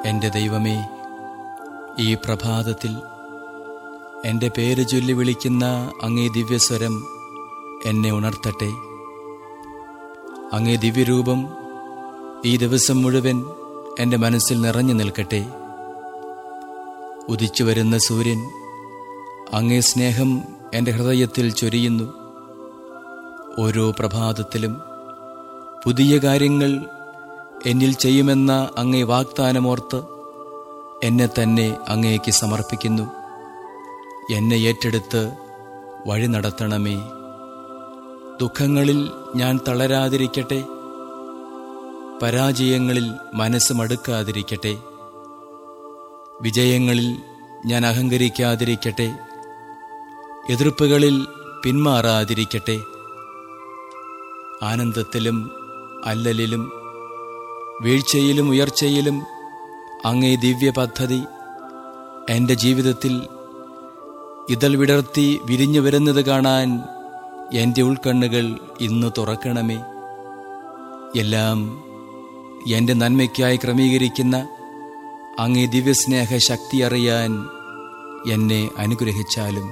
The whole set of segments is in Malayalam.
എൻ്റെ ദൈവമേ ഈ പ്രഭാതത്തിൽ എൻ്റെ പേര് ചൊല്ലി വിളിക്കുന്ന അങ്ങേ ദിവ്യസ്വരം എന്നെ ഉണർത്തട്ടെ അങ്ങേ ദിവ്യരൂപം ഈ ദിവസം മുഴുവൻ എൻ്റെ മനസ്സിൽ നിറഞ്ഞു നിൽക്കട്ടെ ഉദിച്ചു വരുന്ന സൂര്യൻ അങ്ങേ സ്നേഹം എൻ്റെ ഹൃദയത്തിൽ ചൊരിയുന്നു ഓരോ പ്രഭാതത്തിലും പുതിയ കാര്യങ്ങൾ എന്നിൽ ചെയ്യുമെന്ന അങ്ങേ വാഗ്ദാനമോർത്ത് എന്നെ തന്നെ അങ്ങേക്ക് സമർപ്പിക്കുന്നു എന്നെ ഏറ്റെടുത്ത് വഴി നടത്തണമേ ദുഃഖങ്ങളിൽ ഞാൻ തളരാതിരിക്കട്ടെ പരാജയങ്ങളിൽ മനസ്സ് മടുക്കാതിരിക്കട്ടെ വിജയങ്ങളിൽ ഞാൻ അഹങ്കരിക്കാതിരിക്കട്ടെ എതിർപ്പുകളിൽ പിന്മാറാതിരിക്കട്ടെ ആനന്ദത്തിലും അല്ലലിലും വീഴ്ചയിലും ഉയർച്ചയിലും അങ്ങേ ദിവ്യ പദ്ധതി എൻ്റെ ജീവിതത്തിൽ ഇതൾ വിടർത്തി വിരിഞ്ഞു വരുന്നത് കാണാൻ എൻ്റെ ഉൾക്കണ്ണുകൾ ഇന്ന് തുറക്കണമേ എല്ലാം എൻ്റെ നന്മയ്ക്കായി ക്രമീകരിക്കുന്ന അങ്ങേ ദിവ്യസ്നേഹ ശക്തി അറിയാൻ എന്നെ അനുഗ്രഹിച്ചാലും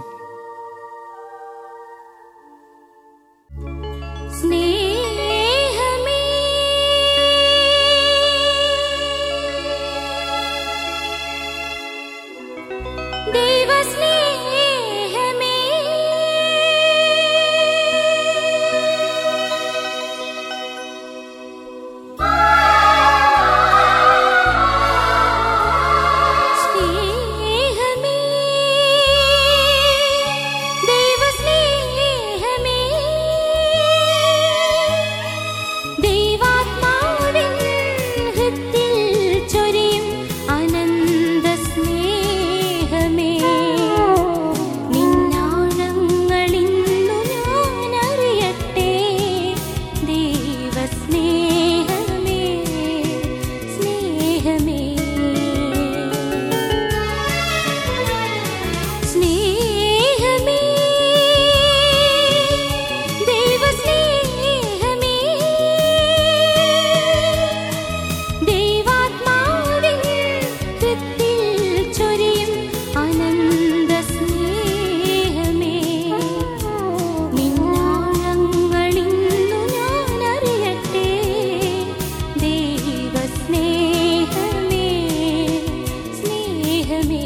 സ്നേഹമേ ദൈവസ്നേഹമേ സ്നേഹമേ ദൈവസ്നേഹമേ ദൈവാത്മാവിൻ ഹൃത്തിൽ ചൊരിയും അനന്ത സ്നേഹമേ നിന്നാഴങ്ങളിന്നു ഞാൻ അറിയട്ടെ ദൈവസ്നേഹമേ സ്നേഹമേ സ്നേഹമേ ദൈവസ്നേഹമേ ദൈവാത്മാവിൻ ഹൃത്തിൽ ചൊരിയും അനന്ത സ്നേഹമേ നിന്നാഴങ്ങളിന്നു ഞാൻ അറിയട്ടെ ദൈവസ്നേഹമേ സ്നേഹമേ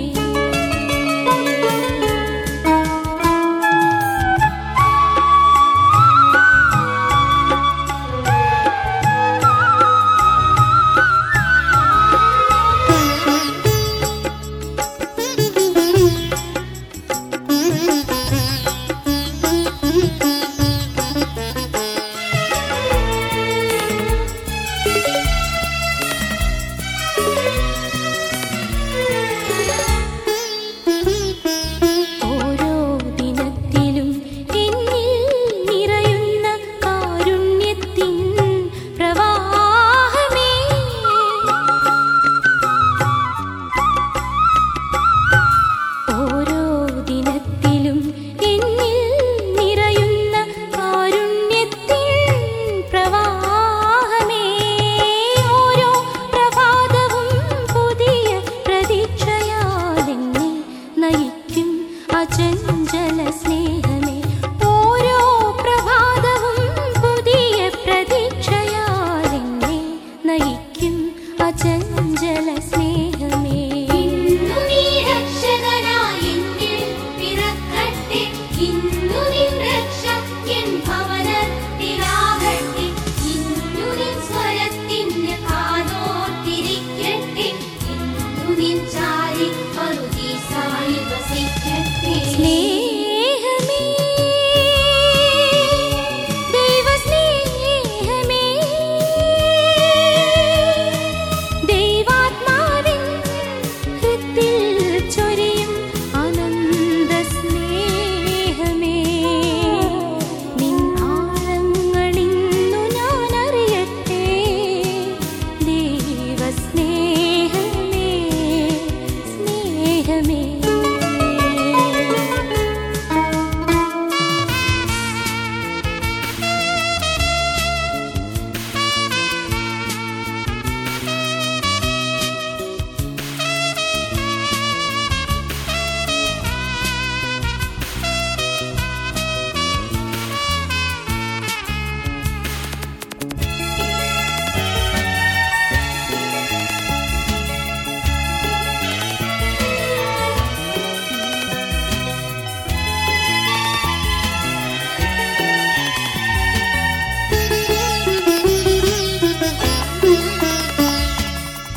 ഓരോ ദിനത്തിലും എന്നിൽ നിറയുന്ന കാരുണ്യത്തിൻ പ്രവാഹമേ ഓരോ ദിനത്തിലും എന്നിൽ നിറയുന്ന കാരുണ്യത്തിൻ പ്രവാഹമേ ഓരോ പ്രഭാതവും പുതിയ പ്രതീക്ഷയാലെന്നെ നയിക്കും അചഞ്ചല സ്നേഹമേ ഓരോ പ്രഭാതവും പുതിയ പ്രതീക്ഷയാലെന്നെ നയിക്കും അചഞ്ചല സ്നേഹമേ ഇന്നു നീ രക്ഷകനായി എന്നിൽ പിറക്കട്ടെ ഇന്നു നിൻ രക്ഷ എൻ ഭവനത്തിലാകട്ടെ ഇന്നു നിൻ സ്വരത്തിന് കാതോർത്തിരിക്കട്ടെ ഇന്നു നിൻ ചാരി പറുദീസായി വസിക്കട്ടെ സ്നേഹമേ ദൈവസ്നേഹമേ ദൈവാത്മാവിൻ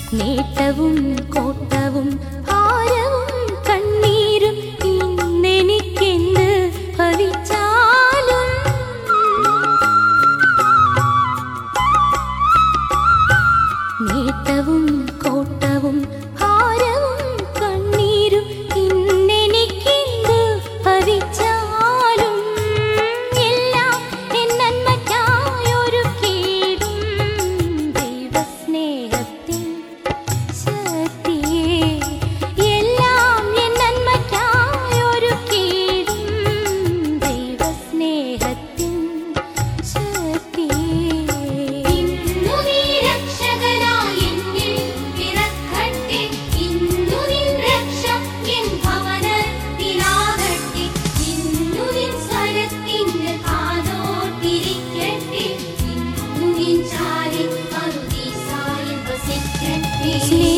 നേട്ടവും കോട്ടവും ഭാരവും കണ്ണീരും ഇന്നെനിക്കെന്ത് ഭവിച്ചാലും നേട്ടവും കോട്ടവും ഭാരവും കണ്ണീരും ഇന്നെനിക്കെന്ത് ഭവിച്ചാലും എല്ലാം എൻ നന്മയ്ക്കായൊരുക്കിയിടും ദൈവസ്നേഹത്തിൻ ശക്തിയേ എല്ലാം എൻ നന്മയ്ക്കായൊരുക്കിയിടും ദൈവസ്നേഹത്തിൻ ശക്തിയേ ഇന്നു നീ രക്ഷകനായി എന്നിൽ പിറക്കട്ടെ ഇന്നു നിൻ രക്ഷ എൻ ഭവനത്തിലാകട്ടെ ഇന്നു നിൻ സ്വരത്തിന്റെ കാതോർത്തിരിക്കട്ടെ ഇന്നു നിൻ ചാരി പറുദീസായിൽ വസിക്കട്ടെ